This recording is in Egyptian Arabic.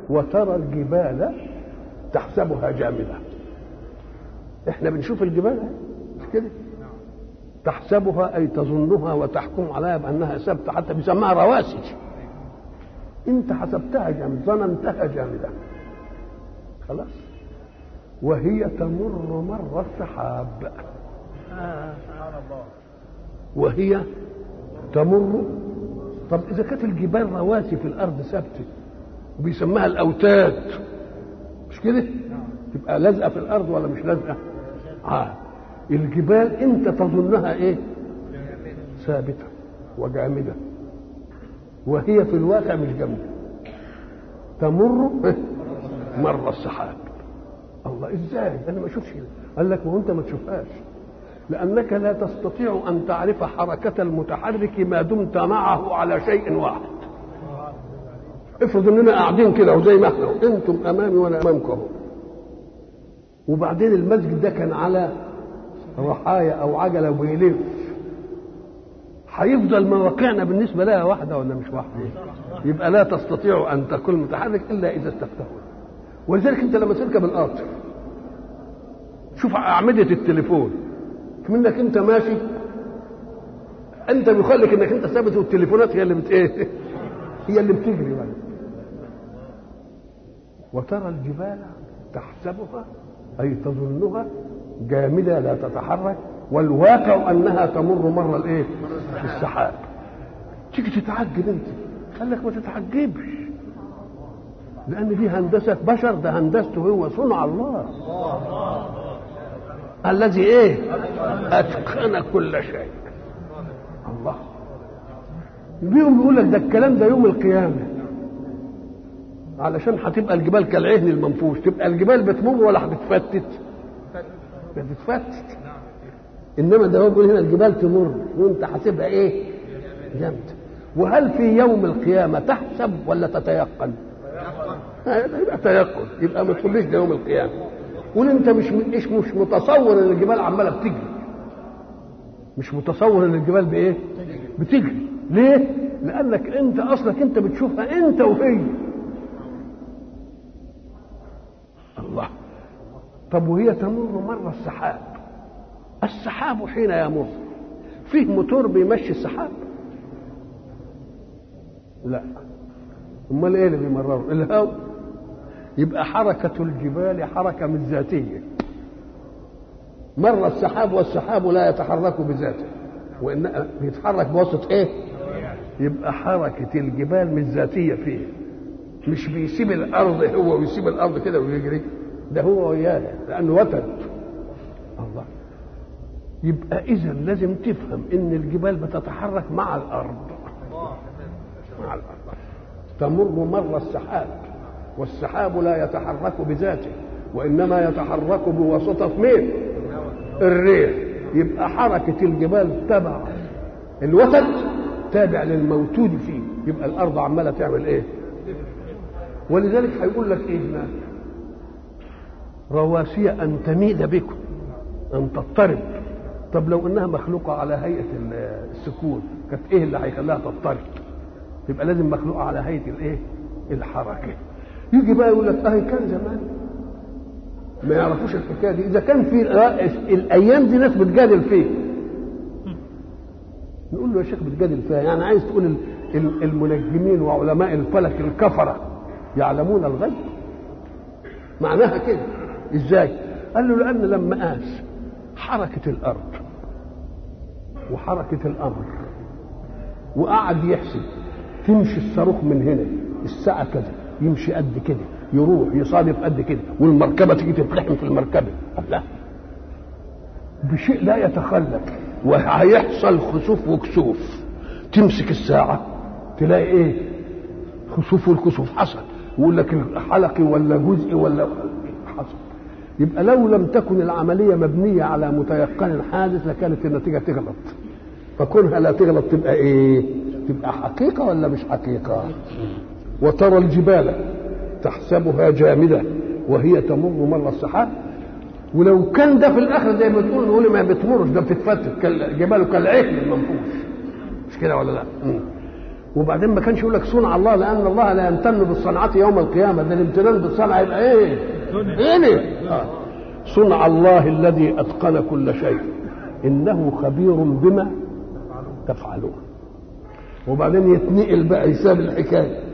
وترى الجبال تحسبها جامده احنا بنشوف الجبال مش كده تحسبها اي تظنها وتحكم عليها بانها ثابته حتى بيسموها رواسي انت حسبتها جامده ظننتها جامده خلاص وهي تمر مر السحاب وهي تمر طب اذا كانت الجبال رواسي في الارض ثابته وبيسموها الاوتاد مش كده تبقى لازقه في الارض ولا مش لازقه اه الجبال انت تظنها ايه ثابته وجامده وهي في الواقع مش جامده تمر مر السحاب الله ازاي انا ما اشوفش كده قال لك ما هو انت ما تشوفهاش لانك لا تستطيع ان تعرف حركه المتحرك ما دمت معه على شيء واحد افرض اننا قاعدين كده وزي ما احنا انتم امامي وانا امامكم اهو وبعدين المسجد ده كان على رحايا او عجله وبيلف هيفضل مواقعنا بالنسبه لها واحده ولا مش واحده يبقى لا تستطيع ان تكون متحرك الا اذا استفتحوا ولذلك انت لما تركب القطر شوف اعمده التليفون منك انت ماشي انت بيخليك انك انت ثابت والتليفونات هي اللي بت ايه هي اللي بتجري بقى وترى الجبال تحسبها اي تظنها جامده لا تتحرك والواقع انها تمر مر الايه السحاب تيجي تتعجب انت قال لك ما تتعجبش لان دي هندسه بشر ده هندسته هو صنع الله الذي ايه اتقن كل شيء الله بيهم يقول لك ده الكلام ده يوم القيامه علشان هتبقى الجبال كالعهن المنفوش تبقى الجبال بتمر ولا هتتفتت بتتفتت انما ده هو بيقول هنا الجبال تمر وانت حاسبها ايه جامده وهل في يوم القيامه تحسب ولا تتيقن يبقى تيقن يبقى ما تقوليش ده يوم القيامه قول انت مش مش مش متصور ان الجبال عماله بتجري مش متصور ان الجبال بايه بتجري ليه لانك انت اصلك انت بتشوفها انت وهي الله طب وهي تمر مر السحاب السحاب حين يمر فيه موتور بيمشي السحاب لا امال ايه اللي بيمرره الهواء يبقى حركة الجبال حركة من ذاتية مر السحاب والسحاب لا يتحرك بذاته وإن بيتحرك بواسطة إيه؟ يبقى حركة الجبال من ذاتية فيه مش بيسيب الأرض هو ويسيب الأرض كده ويجري ده هو وياها لأنه وتد الله يبقى إذا لازم تفهم إن الجبال بتتحرك مع الأرض مع الأرض تمر مر السحاب والسحاب لا يتحرك بذاته وانما يتحرك بواسطه مين الريح يبقى حركه الجبال تبع الوتد تابع للموجود فيه يبقى الارض عماله تعمل ايه ولذلك هيقول لك ايه هناك رواسي ان تميد بكم ان تضطرب طب لو انها مخلوقه على هيئه السكون كانت ايه اللي هيخليها تضطرب يبقى لازم مخلوقه على هيئه الايه الحركه يجي بقى يقول لك اه كان زمان ما يعرفوش الحكايه دي اذا كان في الايام دي ناس بتجادل فيه نقول له يا شيخ بتجادل فيها يعني عايز تقول المنجمين وعلماء الفلك الكفره يعلمون الغيب معناها كده ازاي قال له لان لما قاس حركه الارض وحركه الامر وقعد يحسب تمشي الصاروخ من هنا الساعه كذا يمشي قد كده يروح يصادف قد كده والمركبه تيجي تتلحم في المركبه لا بشيء لا يتخلف وهيحصل خسوف وكسوف تمسك الساعه تلاقي ايه خسوف والكسوف حصل يقول لك حلقي ولا جزء ولا حصل يبقى لو لم تكن العمليه مبنيه على متيقن حادث لكانت النتيجه تغلط فكونها لا تغلط تبقى ايه تبقى حقيقه ولا مش حقيقه وترى الجبال تحسبها جامده وهي تمر مر السحاب ولو كان ده في الاخر زي ما تقول نقول ما بتمرش ده بتتفتت الجبال كالعهن المنفوش مش كده ولا لا وبعدين ما كانش يقول لك صنع الله لان الله لا يمتن بالصنعه يوم القيامه ده الامتنان بالصنعه يبقى ايه؟ ايه؟ آه. صنع الله الذي اتقن كل شيء انه خبير بما تفعلون وبعدين يتنقل بقى يساب الحكايه